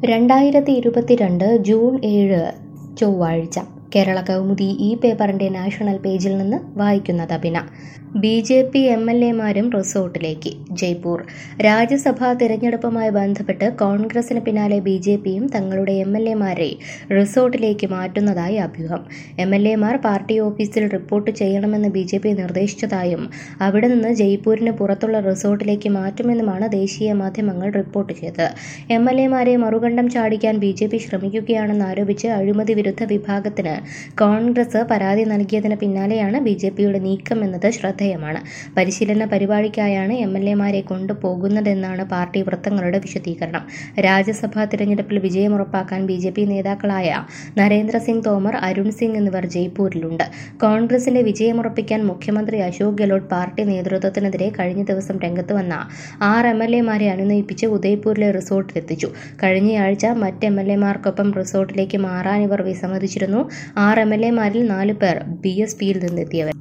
രണ്ടായിരത്തി ഇരുപത്തിരണ്ട് ജൂൺ ഏഴ് ചൊവ്വാഴ്ച കേരള കൗമുദി ഈ പേപ്പറിന്റെ നാഷണൽ പേജിൽ നിന്ന് വായിക്കുന്നത് Abhina B J P M L എമാരും റിസോർട്ടിലേക്ക് ജയ്പൂർ രാജ്യസഭാ തിരഞ്ഞെടുപ്പുമായി ബന്ധപ്പെട്ട് കോൺഗ്രസിന് പിന്നാലെ ബി ജെ പിയും തങ്ങളുടെ എം എൽ എമാരെ റിസോർട്ടിലേക്ക് മാറ്റുന്നതായി അഭ്യൂഹം എം എൽ എമാർ പാർട്ടി ഓഫീസിൽ റിപ്പോർട്ട് ചെയ്യണമെന്ന് ബി ജെ പി നിർദ്ദേശിച്ചതായും അവിടെ നിന്ന് ജയ്പൂരിന് പുറത്തുള്ള റിസോർട്ടിലേക്ക് മാറ്റുമെന്നുമാണ് ദേശീയ മാധ്യമങ്ങൾ റിപ്പോർട്ട് ചെയ്തത് എം എൽ എമാരെ മറുകണ്ഠം ചാടിക്കാൻ ബി ജെ പി ശ്രമിക്കുകയാണെന്ന് ആരോപിച്ച് അഴിമതി വിരുദ്ധ വിഭാഗത്തിന് കോൺഗ്രസ് പരാതി നൽകിയതിന് പിന്നാലെയാണ് ബി ജെ പിയുടെ നീക്കം എന്നത് ശ്രദ്ധേയമാണ് പരിശീലന പരിപാടിക്കായാണ് എം എൽ എമാരെ കൊണ്ടുപോകുന്നതെന്നാണ് പാർട്ടി വൃത്തങ്ങളുടെ വിശദീകരണം രാജ്യസഭാ തിരഞ്ഞെടുപ്പിൽ വിജയമുറപ്പാക്കാൻ ബി ജെ പി നേതാക്കളായ നരേന്ദ്രസിംഗ് തോമർ അരുൺ സിംഗ് എന്നിവർ ജയ്പൂരിലുണ്ട് കോൺഗ്രസിന്റെ വിജയമുറപ്പിക്കാൻ മുഖ്യമന്ത്രി അശോക് ഗെഹ്ലോട്ട് പാർട്ടി നേതൃത്വത്തിനെതിരെ കഴിഞ്ഞ ദിവസം രംഗത്ത് വന്ന ആറ് എം എൽ എമാരെ അനുനയിപ്പിച്ച് ഉദയ്പൂരിലെ റിസോർട്ടിലെത്തിച്ചു കഴിഞ്ഞയാഴ്ച മറ്റ് എം എൽ എമാർക്കൊപ്പം റിസോർട്ടിലേക്ക് മാറാൻ ഇവർ വിസമ്മതിച്ചിരുന്നു ആറ് എം എൽ എമാരിൽ നാല് പേർ ബി എസ് പിയിൽ നിന്നെത്തിയവർ